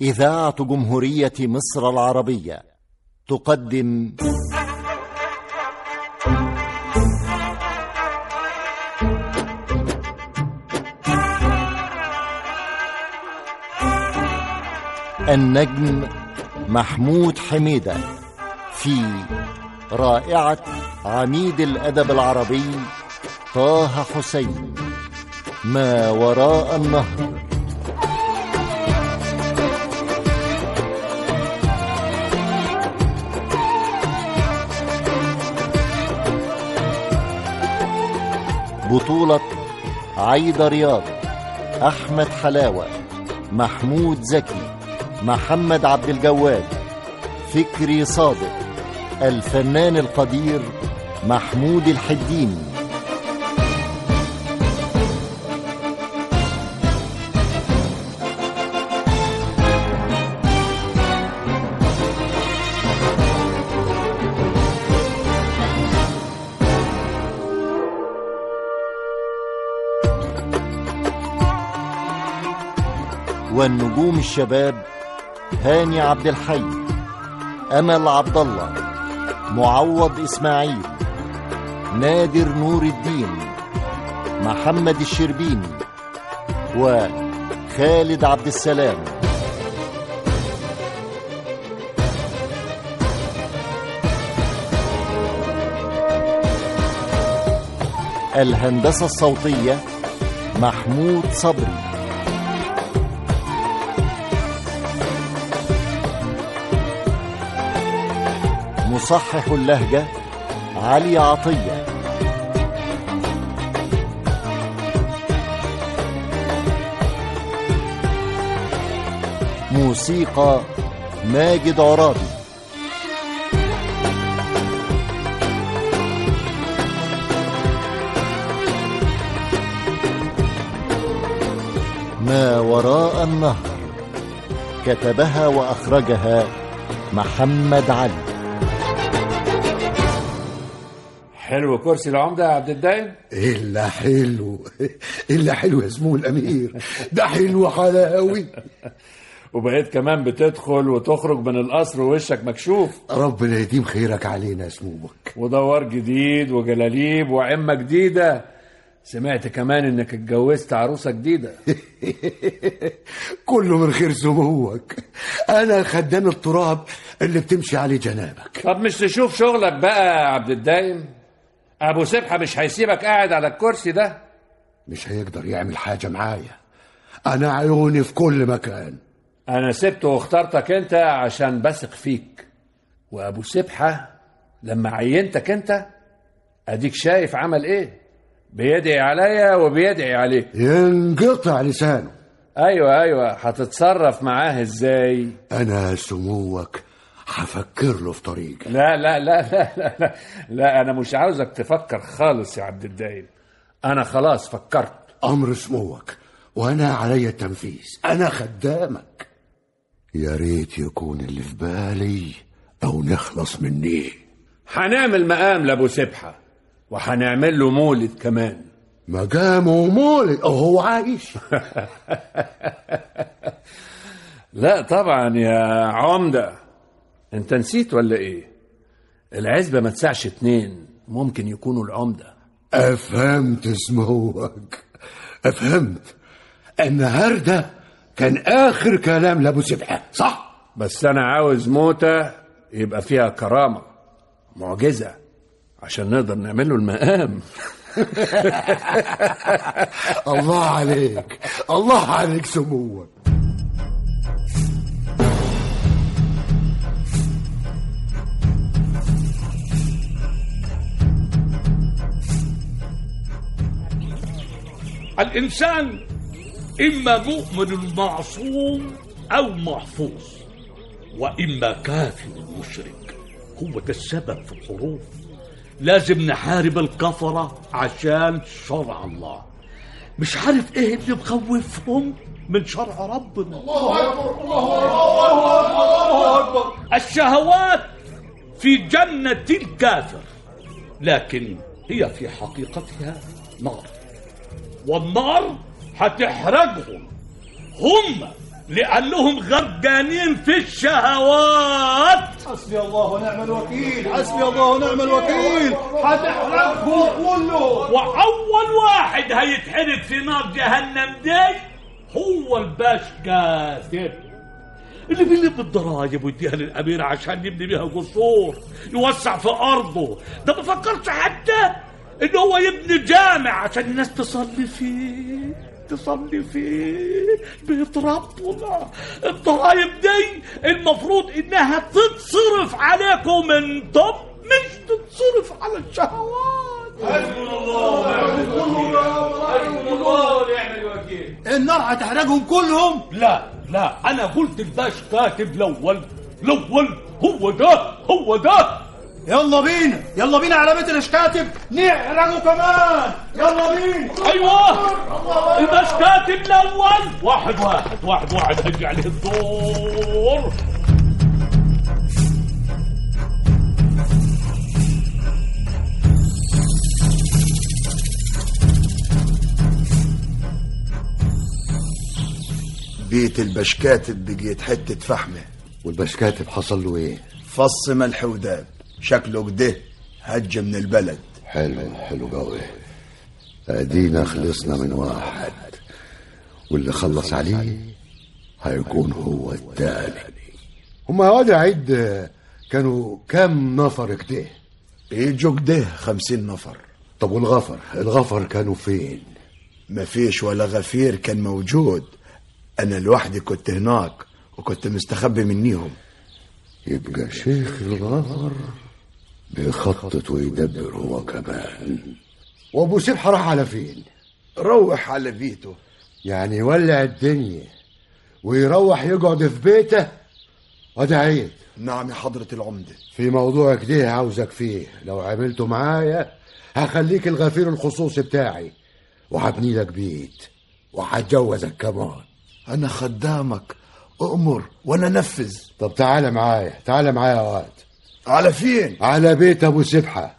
إذاعة جمهورية مصر العربية تقدم النجم محمود حميدة في رائعة عميد الأدب العربي طه حسين ما وراء النهر بطولة عايدة رياض أحمد حلاوة محمود زكي محمد عبد الجواد فكري صادق الفنان القدير محمود الحديني والنجوم الشباب هاني عبد الحي امل عبد الله معوض اسماعيل نادر نور الدين محمد الشربيني وخالد عبد السلام الهندسه الصوتيه محمود صبري مصحح اللهجة علي عطية موسيقى ماجد عرابي ما وراء النهر كتبها وأخرجها محمد علي حلو كرسي العمدة يا عبد الدايم إلا حلو إلا حلو يا سمو الأمير ده حلو حلاوي وبقيت كمان بتدخل وتخرج من القصر ووشك مكشوف ربنا يديم خيرك علينا يا سموك ودوار جديد وجلاليب وعمة جديدة سمعت كمان انك اتجوزت عروسة جديدة كله من خير سموك أنا خدام التراب اللي بتمشي عليه جنابك طب مش تشوف شغلك بقى يا عبد الدايم ابو سبحة مش هيسيبك قاعد على الكرسي ده مش هيقدر يعمل حاجة معايا أنا عيوني في كل مكان انا سبته واخترتك انت عشان بثق فيك وابو سبحة لما عينتك انت اديك شايف عمل ايه بيدعي عليا وبيدعي عليك ينقطع لسانه ايوه ايوه هتتصرف معاه ازاي أنا سموك هفكر له في طريقة لا لا لا لا لا لا, لا انا مش عاوزك تفكر خالص يا عبد الدايم انا خلاص فكرت أمر سموك وأنا علي التنفيذ أنا خدامك يا ريت يكون اللي في بالي أو نخلص مني هنعمل مقام لابو سبحة وهنعمل له مولد كمان مقامه مولد هو عايش لا طبعا يا عمدة انت نسيت ولا ايه العزبة ما تسعش اتنين ممكن يكونوا العمدة أفهمت سموك أفهمت النهاردة كان آخر كلام لأبو سبحة صح؟ بس انا عاوز موتة يبقى فيها كرامة معجزة عشان نقدر نعمل له المقام الله عليك الله عليك سموك الإنسان إما مؤمن معصوم أو محفوظ وإما كافر مشرك هو ده السبب في الحروب لازم نحارب الكفرة عشان شرع الله مش عارف ايه اللي مخوفهم من شرع ربنا الله أكبر الله أكبر الشهوات في جنة الكافر لكن هي في حقيقتها نار والنار هتحرقهم هم لأنهم غرقانين في الشهوات حسبي الله ونعم الوكيل حسبي الله ونعم الوكيل هتحرقهم كله وأول واحد هيتحرق في نار جهنم دي هو الباش قاسم اللي بيلم الضرايب ويديها للأمير عشان يبني بيها قصور يوسع في أرضه ده ما فكرش حتى إن هو يبني جامع عشان الناس تصلي فيه تصلي فيه بيت ربنا الضرايب دي المفروض إنها تتصرف عليكم انتم مش تتصرف على الشهوات النار هتحرقهم كلهم لا لا انا قلت الباش كاتب الاول الاول هو ده هو ده يلا بينا يلا بينا على بيت الاشكاتب نحرقه كمان يلا بينا ايوه الباش كاتب الاول واحد واحد واحد واحد هجي عليه الدور بيت البشكاتب بقيت حتة فحمة والبشكاتب حصل له ايه فص ملح وداب شكله كده هج من البلد حلو حلو قوي ادينا خلصنا من واحد واللي خلص عليه هيكون هو التاني هما يا واد يا عيد كانوا كام نفر كده يجوا كده خمسين نفر طب والغفر الغفر كانوا فين مفيش ولا غفير كان موجود أنا لوحدي كنت هناك وكنت مستخبي منيهم يبقى شيخ الغفر بيخطط ويدبر هو كمان وابو سبحة راح على فين روح على بيته يعني يولع الدنيا ويروح يقعد في بيته وده عيد نعم يا حضرة العمدة في موضوع كده عاوزك فيه لو عملته معايا هخليك الغفير الخصوصي بتاعي وهبني لك بيت وهتجوزك كمان أنا خدامك أؤمر وأنا نفذ طب تعالى معايا تعالى معايا يا واد على فين على بيت ابو سبحه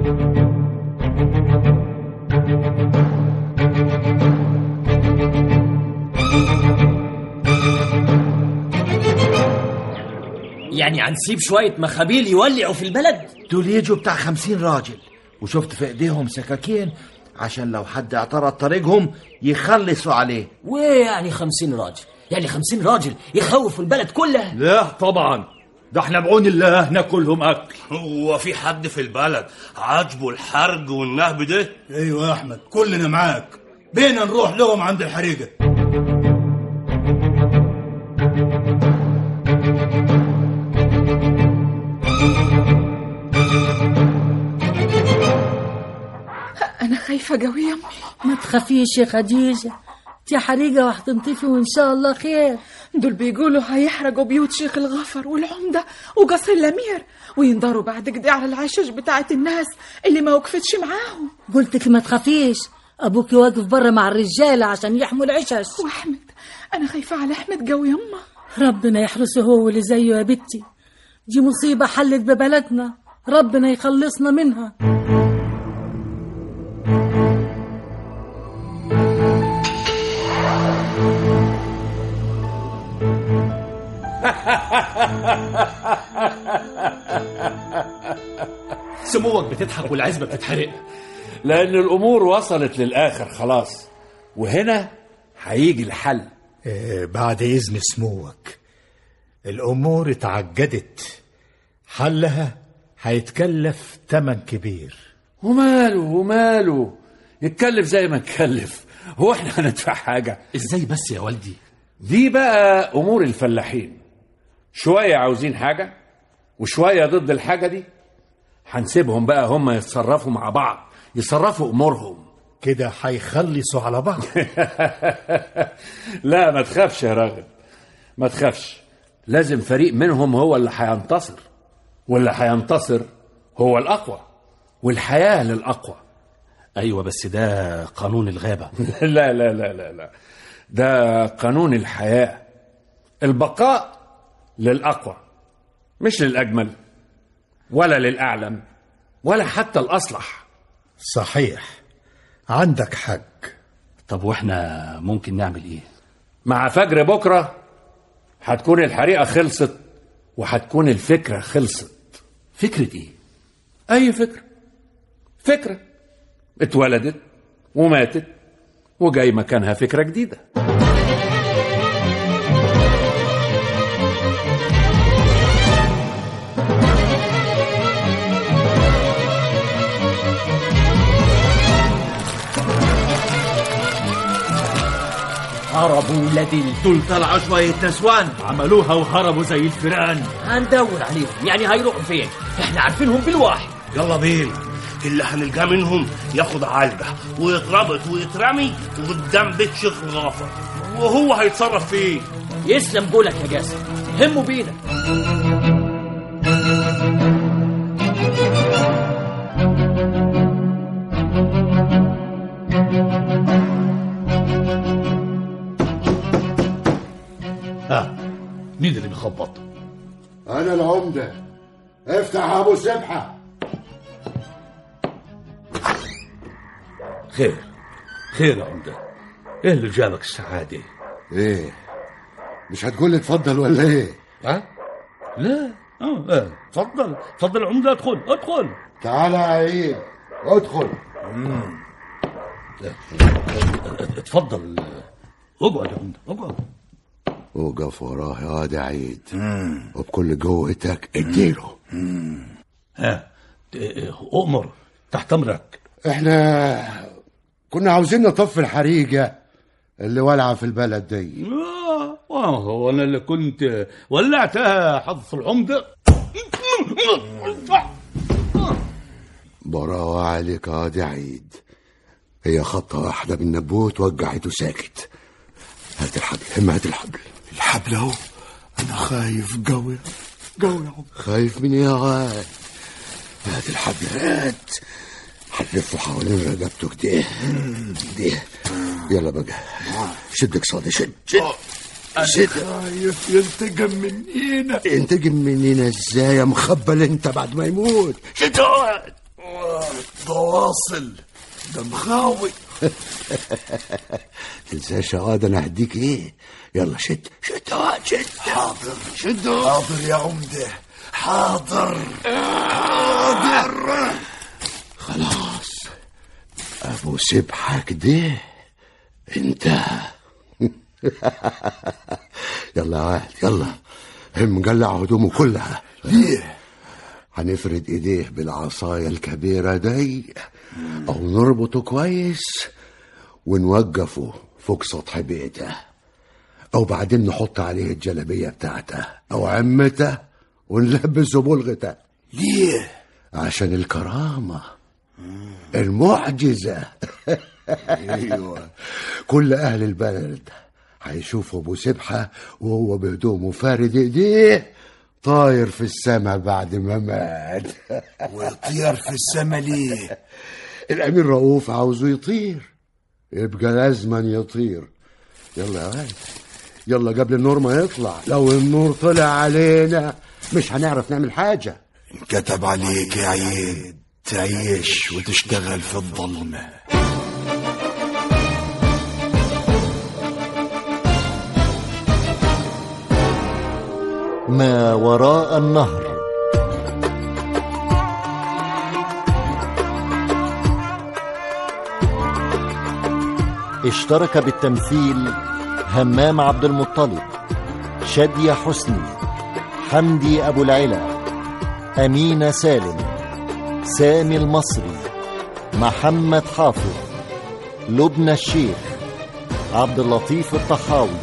يعني هنسيب شوية مخابيل يولعوا في البلد دول يجوا بتاع خمسين راجل وشفت في ايديهم سكاكين عشان لو حد اعترض طريقهم يخلصوا عليه وايه يعني خمسين راجل يعني خمسين راجل يخوفوا البلد كلها لا طبعا ده احنا بعون الله ناكلهم اكل هو في حد في البلد عاجبه الحرج والنهب ده ايوه يا احمد كلنا معاك بينا نروح لهم عند الحريقه أنا خايفة قوي يا أمي ما تخافيش يا خديجة دي حريقة وهتنطفي وإن شاء الله خير دول بيقولوا هيحرقوا بيوت شيخ الغفر والعمدة وقصر الأمير وينضروا بعد كده على العشش بتاعت الناس اللي ما وقفتش معاهم قلتك ما تخافيش أبوك واقف بره مع الرجالة عشان يحموا العشش وأحمد أنا خايفة على أحمد قوي يما ربنا يحرسه هو واللي زيه يا بنتي دي مصيبة حلت ببلدنا ربنا يخلصنا منها سموك بتضحك والعزبة بتتحرق لأن الأمور وصلت للآخر خلاص وهنا هيجي الحل بعد إذن سموك الأمور اتعجدت حلها هيتكلف تمن كبير وماله وماله يتكلف زي ما اتكلف هو احنا هندفع حاجة ازاي بس يا والدي دي بقى أمور الفلاحين شوية عاوزين حاجة وشوية ضد الحاجة دي هنسيبهم بقى هم يتصرفوا مع بعض يصرفوا أمورهم كده هيخلصوا على بعض لا ما تخافش يا راغب ما تخافش لازم فريق منهم هو اللي هينتصر واللي هينتصر هو الأقوى والحياة للأقوى ايوه بس ده قانون الغابة لا لا لا لا لا ده قانون الحياة البقاء للأقوى مش للأجمل ولا للأعلم ولا حتى الأصلح صحيح عندك حق طب واحنا ممكن نعمل ايه مع فجر بكرة هتكون الحريقة خلصت وهتكون الفكرة خلصت فكرة ايه؟ أي فكرة فكرة اتولدت وماتت وجاي مكانها فكرة جديدة هربوا ولاد دول طلعوا شوية نسوان عملوها وهربوا زي الفيران هندور عليهم يعني هيروحوا فين احنا عارفينهم بالواحد يلا بينا اللي هنلقاه منهم ياخد علقة ويتربط ويترمي قدام بيت شيخ غافر وهو هيتصرف فيه يسلم قولك يا جاسم هموا بينا ها مين اللي بيخبط؟ انا العمده افتح يا ابو سبحه خير خير يا عمدة ايه اللي جابك السعادة؟ ايه مش هتقول لي اتفضل ولا ايه ها؟ لا اه اه اتفضل اتفضل يا عمدة ادخل ادخل تعالى يا عيد ادخل اتفضل اقعد يا عمدة اقعد وقف وراه يا واد عيد وبكل قوتك اديله ها اه، اؤمر تحت امرك احنا كنا عاوزين نطفي الحريقه اللي والعه في البلد دي اه اه هو انا اللي كنت ولعتها حظ العمدة براوة عليك يا واد عيد هي خطة واحدة بالنبوت وقعته ساكت هات الحبل هم هات الحبل الحبل اهو انا خايف قوي قوي يا عم خايف من ايه يا واد هات الحبل هات هنلفه حوالين رقبته كده كده يلا بقى شد قصادي شد شد شد خايف ينتقم منينا انتقم مننا ازاي يا مخبل انت بعد ما يموت شد واد. تواصل ده مخاوي تنساش يا واد انا هديك ايه يلا شد شد يا واد شد حاضر شد حاضر يا عمده حاضر حاضر خلاص ابو سبحة كده انت يلا يا واد يلا هم قلع هدومه كلها ليه هنفرد ايديه بالعصاية الكبيرة دي او نربطه كويس ونوقفه فوق سطح بيته او بعدين نحط عليه الجلبية بتاعته او عمته ونلبسه بلغته ليه عشان الكرامة المعجزة ايوه كل أهل البلد هيشوفوا أبو سبحة وهو بهدومه فارد إيديه طاير في السماء بعد ما مات ويطير في السما ليه الأمير رؤوف عاوزه يطير يبقى لازما يطير يلا يا ولد يلا قبل النور ما يطلع لو النور طلع علينا مش هنعرف نعمل حاجة كتب عليك يا عيد تعيش وتشتغل في الظلمه ما وراء النهر اشترك بالتمثيل همام عبد المطلب شادية حسني حمدي أبو العلا أمينة سالم سامي المصري محمد حافظ لبنى الشيخ عبد اللطيف الطحاوي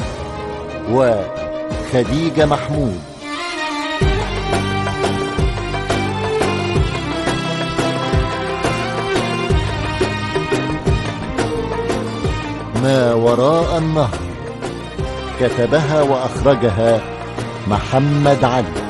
وخديجة محمود ما وراء النهر كتبها وأخرجها محمد علي